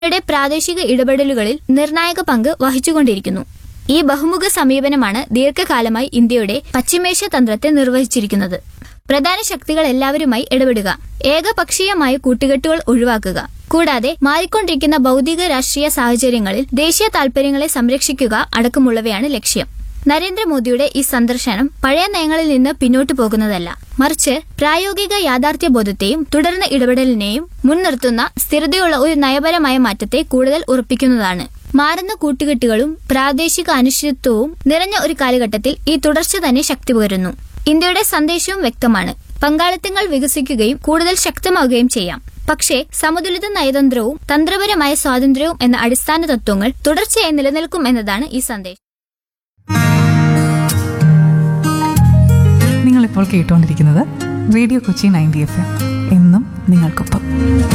യുടെ പ്രാദേശിക ഇടപെടലുകളിൽ നിർണായക പങ്ക് വഹിച്ചുകൊണ്ടിരിക്കുന്നു ഈ ബഹുമുഖ സമീപനമാണ് ദീർഘകാലമായി ഇന്ത്യയുടെ പശ്ചിമേഷ്യ തന്ത്രത്തെ നിർവഹിച്ചിരിക്കുന്നത് പ്രധാന ശക്തികൾ എല്ലാവരുമായി ഇടപെടുക ഏകപക്ഷീയമായ കൂട്ടുകെട്ടുകൾ ഒഴിവാക്കുക കൂടാതെ മാറിക്കൊണ്ടിരിക്കുന്ന ഭൗതിക രാഷ്ട്രീയ സാഹചര്യങ്ങളിൽ ദേശീയ താൽപര്യങ്ങളെ സംരക്ഷിക്കുക അടക്കമുള്ളവയാണ് ലക്ഷ്യം നരേന്ദ്രമോദിയുടെ ഈ സന്ദർശനം പഴയ നയങ്ങളിൽ നിന്ന് പിന്നോട്ടു പോകുന്നതല്ല മറിച്ച് പ്രായോഗിക യാഥാർത്ഥ്യ ബോധത്തെയും തുടർന്ന ഇടപെടലിനെയും മുൻനിർത്തുന്ന സ്ഥിരതയുള്ള ഒരു നയപരമായ മാറ്റത്തെ കൂടുതൽ ഉറപ്പിക്കുന്നതാണ് മാറുന്ന കൂട്ടുകെട്ടുകളും പ്രാദേശിക അനിശ്ചിതത്വവും നിറഞ്ഞ ഒരു കാലഘട്ടത്തിൽ ഈ തുടർച്ച തന്നെ ശക്തി പകരുന്നു ഇന്ത്യയുടെ സന്ദേശവും വ്യക്തമാണ് പങ്കാളിത്തങ്ങൾ വികസിക്കുകയും കൂടുതൽ ശക്തമാവുകയും ചെയ്യാം പക്ഷേ സമതുലിത നയതന്ത്രവും തന്ത്രപരമായ സ്വാതന്ത്ര്യവും എന്ന അടിസ്ഥാന തത്വങ്ങൾ തുടർച്ചയായി നിലനിൽക്കും എന്നതാണ് ഈ സന്ദേശം നിങ്ങളിപ്പോൾ കേട്ടുകൊണ്ടിരിക്കുന്നത് radio Kochi ninety F M എന്നും നിങ്ങൾക്കൊപ്പം